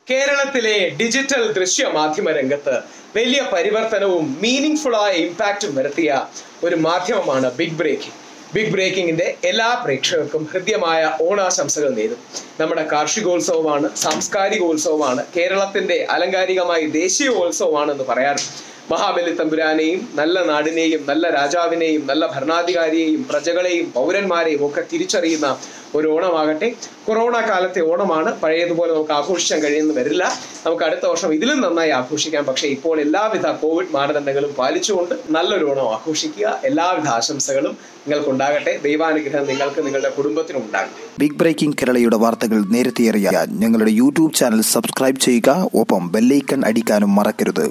കേരളത്തിലെ ഡിജിറ്റൽ ദൃശ്യ മാധ്യമ രംഗത്ത് വലിയ പരിവർത്തനവും മീനിങ് ഫുള്ളായ ഇമ്പാക്റ്റും വരുത്തിയ ഒരു മാധ്യമമാണ് ബിഗ് ബ്രേക്കിംഗ് ബിഗ് ബ്രേക്കിങ്ങിന്റെ എല്ലാ പ്രേക്ഷകർക്കും ഹൃദ്യമായ ഓണാശംസകൾ നേരും നമ്മുടെ കാർഷികോത്സവമാണ് സാംസ്കാരികോത്സവമാണ് കേരളത്തിന്റെ അലങ്കാരികമായ ദേശീയോത്സവമാണെന്ന് പറയാറുണ്ട് മഹാബലി തമ്പുരാനെയും നല്ല നാടിനെയും നല്ല രാജാവിനെയും നല്ല ഭരണാധികാരിയെയും പ്രജകളെയും പൗരന്മാരെയും ഒക്കെ തിരിച്ചറിയുന്ന ഒരു ഓണമാകട്ടെ കൊറോണ കാലത്തെ ഓണമാണ് പഴയതുപോലെ നമുക്ക് ആഘോഷിക്കാൻ കഴിയുന്നു വരില്ല നമുക്ക് അടുത്ത വർഷം ഇതിലും നന്നായി ആഘോഷിക്കാം പക്ഷേ ഇപ്പോൾ എല്ലാവിധ കോവിഡ് മാനദണ്ഡങ്ങളും പാലിച്ചുകൊണ്ട് നല്ലൊരു ഓണം ആഘോഷിക്കുക എല്ലാവിധ ആശംസകളും നിങ്ങൾക്കുണ്ടാകട്ടെ ദൈവാനുഗ്രഹം നിങ്ങൾക്ക് നിങ്ങളുടെ കുടുംബത്തിനും ഉണ്ടാകട്ടെ ബിഗ് ബ്രേക്കിംഗ് കേരളയുടെ വാർത്തകൾ നേരത്തെ അറിയാൻ ഞങ്ങളുടെ യൂട്യൂബ് ചാനൽ സബ്സ്ക്രൈബ് ചെയ്യുക ഒപ്പം ബെല്ലൈക്കൺ അടിക്കാനും മറക്കരുത്